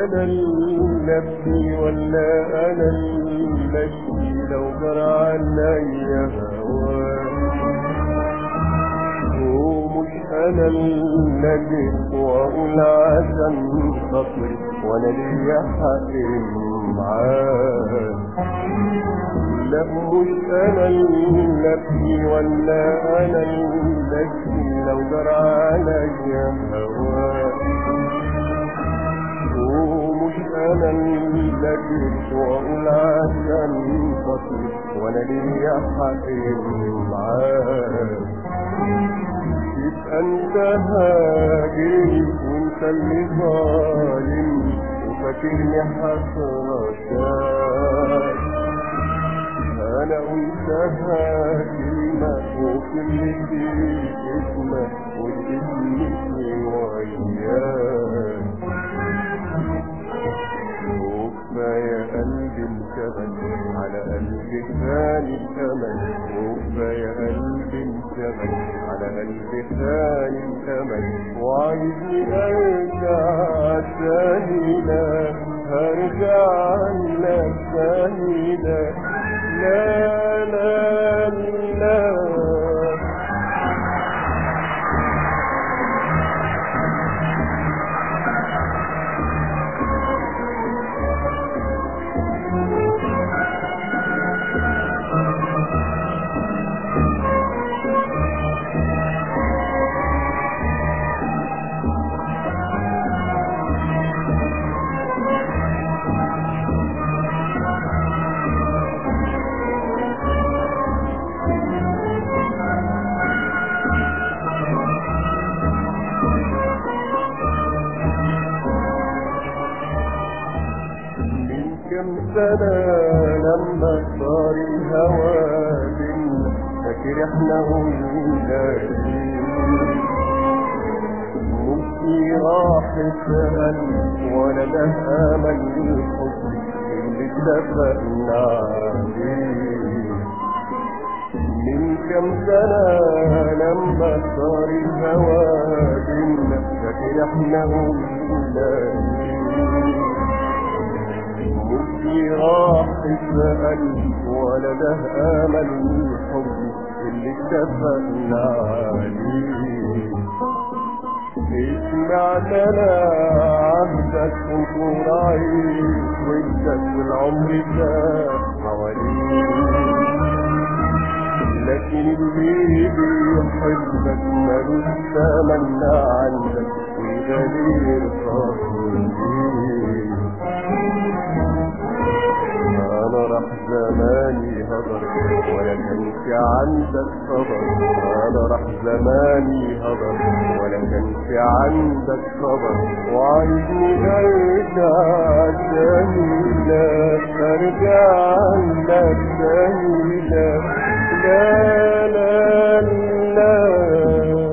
انا اللي ابكي ولا انا اللي اشكي لو جرى عليا هواك ومش انا اللي اجيب واقول عشان خاطري وانا ليا حق معاك لا مش انا اللي ابكي ولا انا اللي اشكي لو جرى عليا هواك ومش انا اللي اجيب واقول عشان خاطري وانا ليا حق معاك يبقى انت هاجري وانت اللي ظالم وفاكرني حسرتك انا وانت هاجرنا وكل شيء اسمك والاسم اسمي وياك وكفاية قلبي انشغل على قلبي ثاني الأمل وكفاية قلبي انشغل على قلبي ثاني الأمل وعايزني أرجع تاني لا هرجع لك تاني لا لا لا لا من كم سنة لما صار الهوى بينا فاكر احنا قلنا ممكن راح سأل ولا ده أمل الحب اللي اتفقنا عليه من كم سنة لما صار الهوى بينا فاكر احنا قلنا مبكي راح اسأل ولا ده امل الحب اللي اتفقنا عليه اسمع انا عهدك وطول عيش ودك والعمر ده حواليك لكن اللي بيحبك ملوش ثمن عندك وغالي خاطري انا راح زماني هضر ولا كانش عندك صبر انا راح زماني هضر ولا كانش عندك صبر وعايزني ارجع تاني لا ارجع لك تاني لا لا لا لا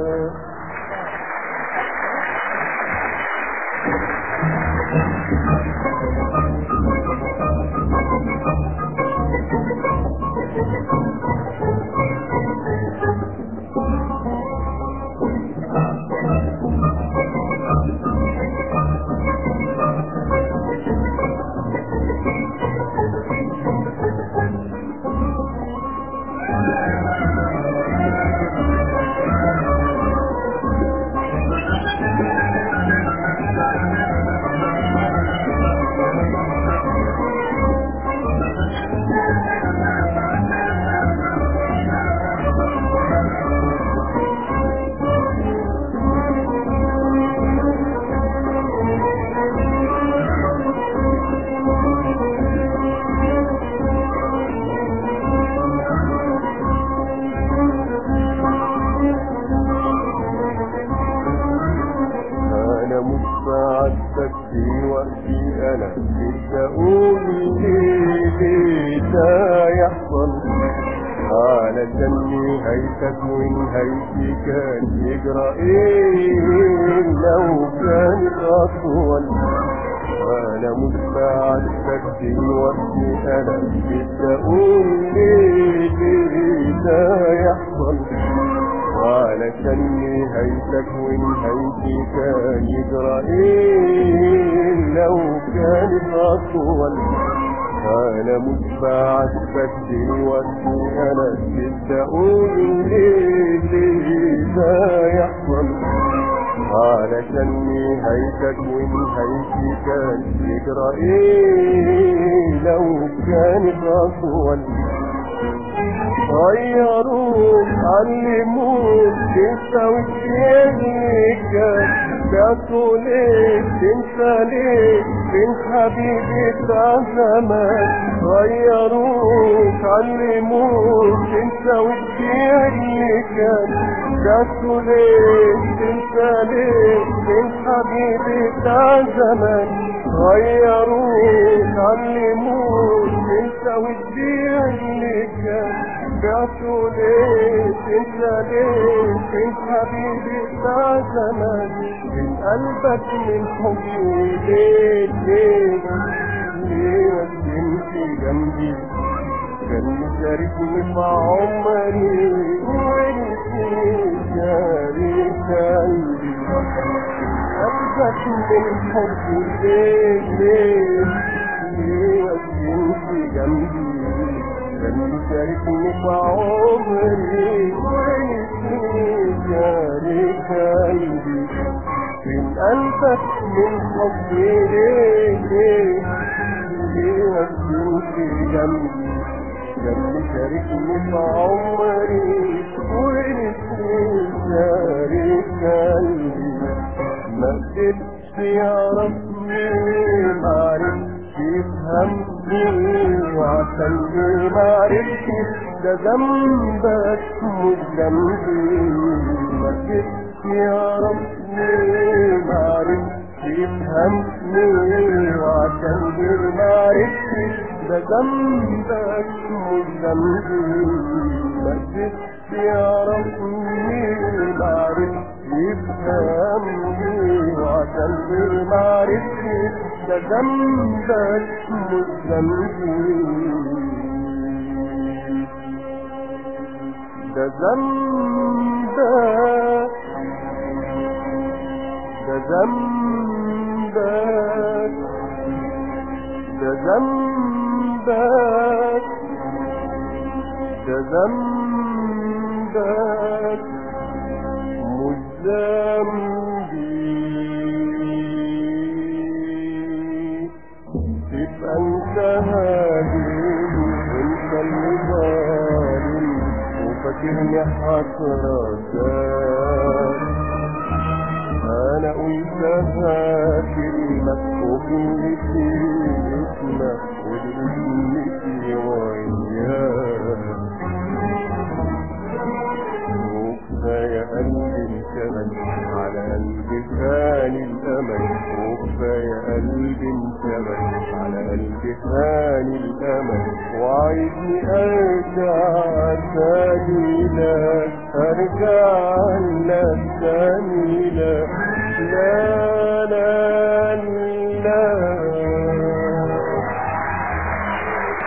انا مش سعادتك في وقتي انا مش اقول ليه ليه ده يحصل علشان نهايتك ونهايتي كان يجرى ايه لو كانت اطول انا مش سعادتك في وقتي انا مش اقول ليه ليه ده يحصل علشان نهايتك ونهايتي كان يجرى ايه لو كانت اطول انا مش بعاتبك دلوقتي انا كنت اقول ليه ليه ده يحصل علشان نهايتك ونهايتي كان يجرى ايه لو كانت اطول غيروك علموك تنسى وتشيلك بعتوا ليه تنسى ليه فين حبيبي بتاع زمان غيروك علموك تنسى وتشيلك بعتوا ليه تنسى ليه فين حبيبي بتاع زمان غيروك علموك تنسى وتشيلك بعتوا ليه تنسى ليه فين حبيبي بتاع زمان من قلبك من حبي ليه ليه ليه وسمتي جنبي كان مشاركني في عمري وانت شارك قلبي قلبك من حبي ليه ليه ليه وسمتي جنبي كان مشاركني في عمري وانت شارك قلبي من قلبك من حبي ليه ليه ليه وسمتي جنبي كان مشاركني في عمري وانت شارك قلبي ما قدرتش يعرفني معرفش يفهمني وعشان معرفتش ده ذنبك مش ذنبي ما قدرتش يعرفني معرفش يفهمني وعشان معرفتش ده ذنبك مش ذنبي ما قدرتش يعرفني معرفش يفهمني وعشان معرفتي ده ذنبك مش ذنبي ده ذنبك ده ذنبك ده ذنبك ده ذنبك مش ذنبي تبقى انت هادي انت اللي ظالم وفاكرني حسرتك انا قلتها كلمة وكلمتي اسمك ودنيتي وياك وكفاية قلبي انشغل على قلبي ثاني الأمل وكفاية قلبي انشغل على قلبي ثاني الأمل وعايزني أرجع تاني لك أرجع لك تاني لك لا